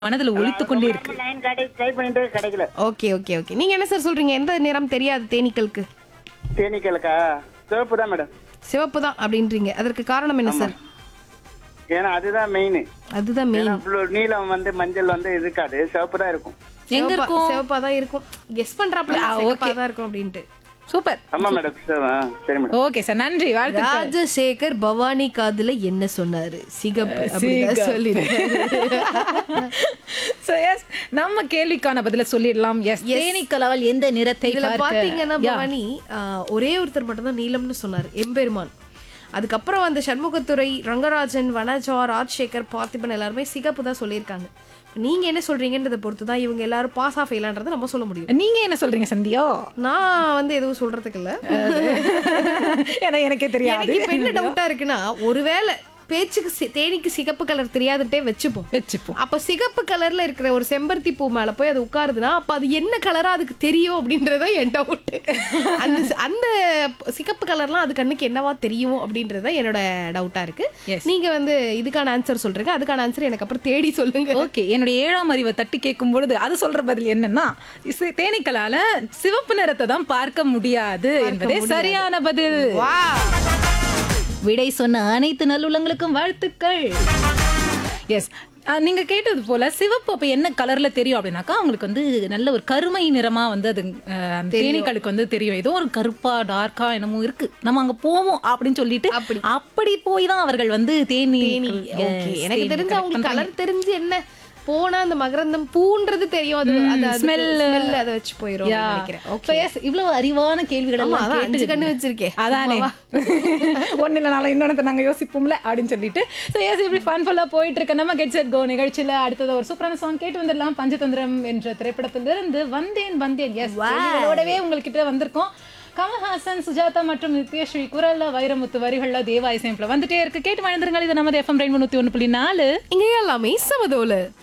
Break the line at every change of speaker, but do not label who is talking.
மனதுல ஒலித்துக் கொண்டே இருக்கு
லைன் கடை ட்ரை பண்ணிட்டு கிடைக்கல
ஓகே ஓகே ஓகே நீங்க என்ன சார் சொல்றீங்க எந்த நிறம் தெரியாது தேனீக்களுக்கு
தேனீக்களுக்கா சிவப்பு தான் மேடம்
சிவப்பு தான் அப்படின்றீங்க அதற்கு காரணம் என்ன சார்
ஏன்னா அதுதான் மெயின்
அதுதான் மெயின்
ஏன்னா நீலம் வந்து மஞ்சள் வந்து இருக்காது சிவப்பு தான் இருக்கும்
எங்க இருக்கும்
சிவப்பா தான் இருக்கும் கெஸ் பண்றாப்ல சிவப்பா தான் இருக்கும் அப்படின்ட்டு
சூப்பர்
ஆமா மேடம் சரி மேடம்
ஓகே சார் நன்றி வாழ்த்து
ராஜசேகர் பவானி காதுல என்ன சொன்னாரு சிகப்பு அப்படிதான் சொல்லிருக்காரு
So, yes, நம்ம கேள்விக்கான பதில சொல்லிடலாம் எஸ் தேனீக்களால் எந்த நிறத்தை
இதுல
பார்க்க-
பாத்தீங்கன்னா
Yeah.
பவானி ஆஹ், ஒரே ஒருத்தர் மட்டும் தான் நீலம்னு சொன்னார் எம்பெருமான் அதுக்கப்புறம் அந்த சண்முகத்துறை ரங்கராஜன் வனஜா ராஜசேகர் பார்த்திபன் எல்லாருமே சிகப்பு தான் சொல்லியிருக்காங்க நீங்க என்ன சொல்றீங்கன்றதை பொறுத்து தான் இவங்க எல்லாரும் பாஸ் ஆஃப் ஃபெயிலான்றதை நம்ம சொல்ல முடியும்
நீங்க என்ன சொல்றீங்க சந்தியா
நான் வந்து எதுவும் சொல்றதுக்கு இல்ல
ஏன்னா எனக்கே தெரியாது
எனக்கு இப்ப என்ன டவுட்டா இருக்குன்னா ஒருவேளை பேச்சுக்கு சி- தேனிக்கு சிகப்பு கலர் தெரியாதுட்டே வச்சுப்போம்
வச்சுப்போம்
அப்ப சிகப்பு கலர்ல இருக்கிற ஒரு செம்பருத்தி பூ மேல போய் அது உட்காருதுன்னா அப்ப அது என்ன கலரா அதுக்கு தெரியும் அப்படின்றத என் டவுட் அந்த சி- அந்த சிகப்பு கலர்லாம் அது கண்ணுக்கு என்னவா தெரியும் அப்படின்றத என்னோட டவுட்டா இருக்கு
Yes.
நீங்க வந்து இதுக்கான ஆன்சர் சொல்றீங்க அதுக்கான ஆன்சர் எனக்கு அப்புறம் தேடி சொல்லுங்க
ஓகே என்னுடைய ஏழாம் அறிவை தட்டி கேட்கும் பொழுது அது சொல்ற பதில் என்னன்னா இசை- தேனீக்களால சிவப்பு நிறத்தை தான் பார்க்க முடியாது என்பதே சரியான பதில்
வா
விடை சொன்ன அனைத்து நல்லுள்ளங்களுக்கும் வாழ்த்துக்கள் எஸ் நீங்க கேட்டது போல சிவப்பு அப்ப என்ன கலர்ல தெரியும் அப்படின்னாக்கா அவங்களுக்கு வந்து நல்ல ஒரு கருமை நிறமா வந்து அது அஹ், அந்த தேனீக்களுக்கு வந்து தெரியும் ஏதோ ஒரு கருப்பா டார்க்கா என்னமோ இருக்கு நம்ம அங்க போவோம் அப்படின்னு சொல்லிட்டு
அப்படி.
அப்படி போய் தான் அவர்கள் வந்து தேனி
தேனி ஓகே எனக்கு தெரிஞ்ச அவங்களுக்கு கலர் தெரிஞ்சு என்ன போனா அந்த மகரந்தம் பூன்றது தெரியும் அது அது
smell.
ஸ்மெல் அதை வச்சு போயிரும் அப்படின்னு நினைக்கிறேன் ஓகே
இவ்வளவு அறிவான கேள்விகள்
ஆமா,
எல்லாம்
அதான் அஞ்சு
கேட்டு
கண்ணு வச்சிருக்கேன்.
அதானே
ஆமாவா?
ஒன்னு இல்லைனாலும் இன்னொன்னு நாங்க யோசிப்போம்ல அப்படின்னு சொல்லிட்டு ஸோ எஸ் இப்படி ஃபன்ஃபுல்லா போயிட்டு இருக்க நம்ம கெட் செட் கோ நிகழ்ச்சியில அடுத்தது ஒரு சூப்பரான சாங் கேட்டு வந்துடலாம் பஞ்சதந்திரம் என்ற திரைப்படத்திலிருந்து வந்தேன் வந்தேன் எஸ் கேள்விகளோடவே உங்ககிட்ட வந்திருக்கோம் கமல்ஹாசன் சுஜாதா மற்றும் நித்யஸ்ரீ குரல்ல வைரமுத்து வரிகள்ல தேவா இசையம்ல வந்துட்டே இருக்கு கேட்டு வாழ்ந்துருங்கள் இது நமது எஃப்எம் ரெண்டு நூத்தி ஒன்று புள்ளி நாலு
இங்க எல்லாமே சமதோல